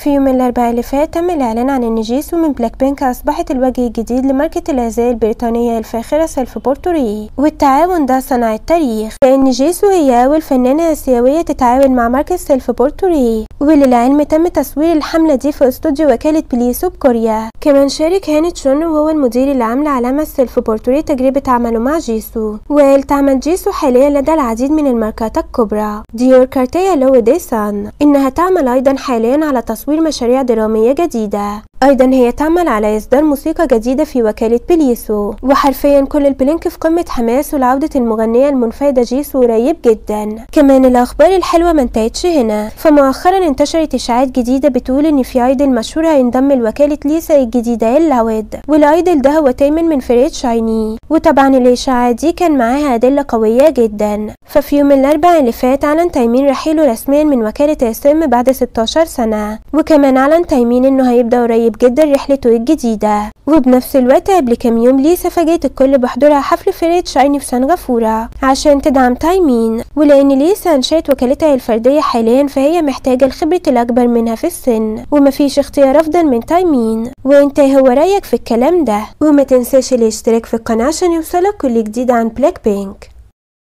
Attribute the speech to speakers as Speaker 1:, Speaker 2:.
Speaker 1: في يوم الأربعاء اللي فات تم الإعلان عن إن جيسو من بلاك بينك أصبحت الوجه الجديد لماركة الأزياء البريطانية الفاخرة سيلف بورتوري والتعاون ده صنع التاريخ لأن جيسو هي أول فنانة آسيوية تتعاون مع ماركة سيلف بورتوري وللعلم تم تصوير الحملة دي في استوديو وكالة بليسو بكوريا كمان شارك هانت شون وهو المدير العام لعلامة سيلف بورتوري تجربة عمله مع جيسو وتعمل جيسو حاليا لدى العديد من الماركات الكبرى ديور كارتيا لو ديسان إنها تعمل أيضا حاليا على تصوير مشاريع درامية جديدة أيضا هي تعمل على إصدار موسيقى جديدة في وكالة بليسو وحرفيا كل البلينك في قمة حماس ولعودة المغنية المنفردة جيسو قريب جدا كمان الأخبار الحلوة ما انتهتش هنا فمؤخرا انتشرت إشاعات جديدة بتقول إن في أيدل مشهور هينضم لوكالة ليسا الجديدة اللاود والأيدل ده هو تيمن من فريق شايني وطبعا الإشاعات دي كان معاها أدلة قوية جدا ففي يوم الأربعاء اللي فات أعلن تيمين رحيله رسميا من وكالة اسم بعد 16 سنة وكمان أعلن تيمين إنه هيبدأ قريب جدا رحلته الجديدة وبنفس الوقت قبل كام يوم ليسا فاجأت الكل بحضورها حفل فرقة شايني في سنغافورة عشان تدعم تايمين ولأن ليسا أنشأت وكالتها الفردية حاليا فهي محتاجة الخبرة الأكبر منها في السن ومفيش اختيار أفضل من تايمين وانت هو رأيك في الكلام ده وما تنساش الاشتراك في القناة عشان يوصلك كل جديد عن بلاك بينك